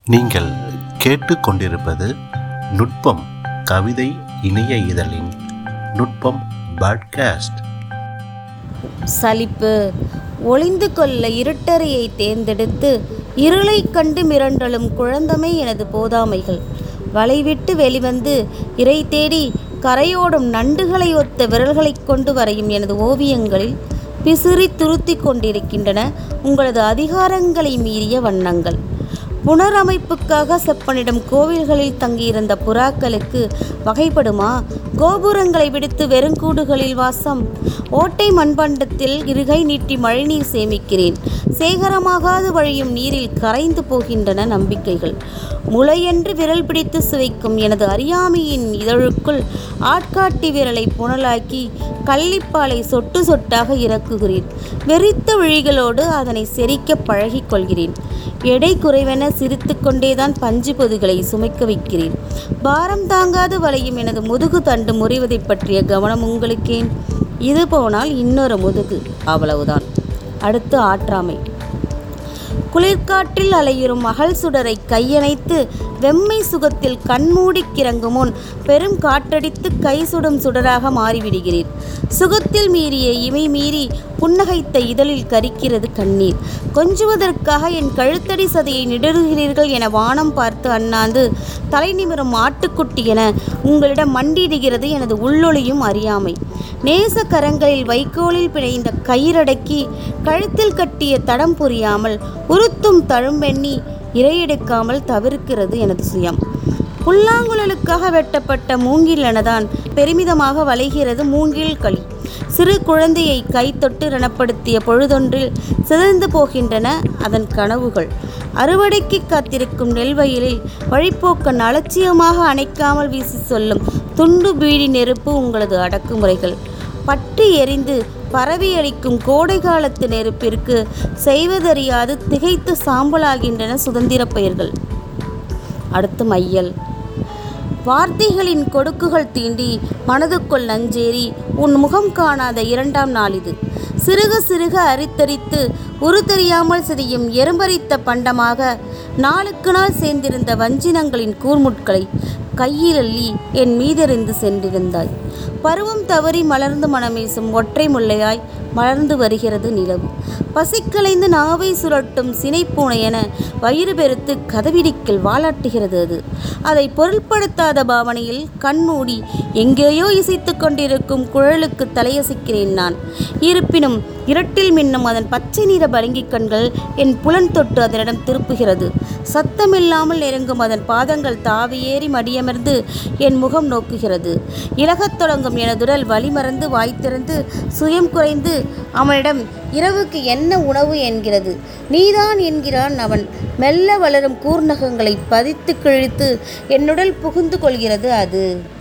நீங்கள் கேட்டுக்கொண்டிருப்பது நுட்பம் கவிதை இணைய இதழின் நுட்பம் பாட்காஸ்ட் சலிப்பு ஒளிந்து கொள்ள இருட்டறையை தேர்ந்தெடுத்து இருளைக் கண்டு மிரண்டலும் குழந்தமை எனது போதாமைகள் வலைவிட்டு வெளிவந்து இறை தேடி கரையோடும் நண்டுகளை ஒத்த விரல்களைக் கொண்டு வரையும் எனது ஓவியங்களில் பிசிறி துருத்தி கொண்டிருக்கின்றன உங்களது அதிகாரங்களை மீறிய வண்ணங்கள் புனரமைப்புக்காக செப்பனிடம் கோவில்களில் தங்கியிருந்த புறாக்களுக்கு வகைப்படுமா கோபுரங்களை விடுத்து வெறுங்கூடுகளில் வாசம் ஓட்டை மண்பாண்டத்தில் இருகை நீட்டி மழைநீர் சேமிக்கிறேன் சேகரமாகாது வழியும் நீரில் கரைந்து போகின்றன நம்பிக்கைகள் முளையென்று விரல் பிடித்து சுவைக்கும் எனது அறியாமையின் இதழுக்குள் ஆட்காட்டி விரலை புனலாக்கி கள்ளிப்பாலை சொட்டு சொட்டாக இறக்குகிறேன் வெறித்த விழிகளோடு அதனை செரிக்க பழகிக் கொள்கிறேன் எடை குறைவென சிரித்து கொண்டேதான் பஞ்சு பொதுகளை சுமைக்க வைக்கிறேன் பாரம் தாங்காது வளையும் எனது முதுகு தண்டு முறிவதை பற்றிய கவனம் உங்களுக்கேன் இது போனால் இன்னொரு முதுகு அவ்வளவுதான் அடுத்து ஆற்றாமை குளிர்காற்றில் அலையுறும் அகல் சுடரை கையணைத்து வெம்மை சுகத்தில் கண்மூடி கிறங்கும் முன் பெரும் காற்றடித்து கை சுடும் சுடராக மாறிவிடுகிறீர் சுகத்தில் மீறிய இமை மீறி புன்னகைத்த இதழில் கரிக்கிறது கண்ணீர் கொஞ்சுவதற்காக என் கழுத்தடி சதையை நிடறுகிறீர்கள் என வானம் பார்த்து அண்ணாந்து தலை நிமிரும் ஆட்டுக்குட்டி என உங்களிடம் மண்டியிடுகிறது எனது உள்ளொளியும் அறியாமை நேச கரங்களில் வைக்கோலில் பிணைந்த கயிறடக்கி கழுத்தில் கட்டிய தடம் புரியாமல் உருத்தும் தழும்பெண்ணி இரையெடுக்காமல் தவிர்க்கிறது எனது சுயம் புல்லாங்குழலுக்காக வெட்டப்பட்ட மூங்கில் எனதான் பெருமிதமாக வளைகிறது மூங்கில் களி சிறு குழந்தையை கை தொட்டு ரணப்படுத்திய பொழுதொன்றில் சிதைந்து போகின்றன அதன் கனவுகள் அறுவடைக்கு காத்திருக்கும் நெல்வயலில் வழிப்போக்கன் அலட்சியமாக அணைக்காமல் வீசி சொல்லும் துண்டு பீடி நெருப்பு உங்களது அடக்குமுறைகள் பற்றி எரிந்து பரவி அளிக்கும் கோடை காலத்து நெருப்பிற்கு செய்வதறியாது திகைத்து சாம்பலாகின்றன சுதந்திர பயிர்கள் அடுத்து மையல் வார்த்தைகளின் கொடுக்குகள் தீண்டி மனதுக்குள் நஞ்சேறி உன் முகம் காணாத இரண்டாம் நாள் இது சிறுக சிறுக அரித்தரித்து உரு தெரியாமல் சிதையும் எறும்பரித்த பண்டமாக நாளுக்கு நாள் சேர்ந்திருந்த வஞ்சினங்களின் கூர்முட்களை கையில் அள்ளி என் மீதெறிந்து சென்றிருந்தாய் பருவம் தவறி மலர்ந்து மணமேசும் ஒற்றை முல்லையாய் மலர்ந்து வருகிறது நிலவு பசிக்கலைந்து நாவை சுரட்டும் சினைப்பூனை என வயிறு பெருத்து கதவிடிக்கில் வாலாட்டுகிறது அது அதை பொருள்படுத்தாத பாவனையில் கண்மூடி எங்கேயோ இசைத்து கொண்டிருக்கும் குழலுக்கு தலையசைக்கிறேன் நான் இருப்பினும் இரட்டில் மின்னும் அதன் பச்சை நிற பரங்கிக் கண்கள் என் புலன் தொட்டு அதனிடம் திருப்புகிறது சத்தமில்லாமல் நெருங்கும் அதன் பாதங்கள் தாவியேறி மடியமர்ந்து என் முகம் நோக்குகிறது இலகத் தொடங்கும் எனதுடல் வழிமறந்து வாய் திறந்து சுயம் குறைந்து அவனிடம் இரவுக்கு என்ன உணவு என்கிறது நீதான் என்கிறான் அவன் மெல்ல வளரும் கூர்நகங்களை பதித்து கிழித்து என்னுடல் புகுந்து கொள்கிறது அது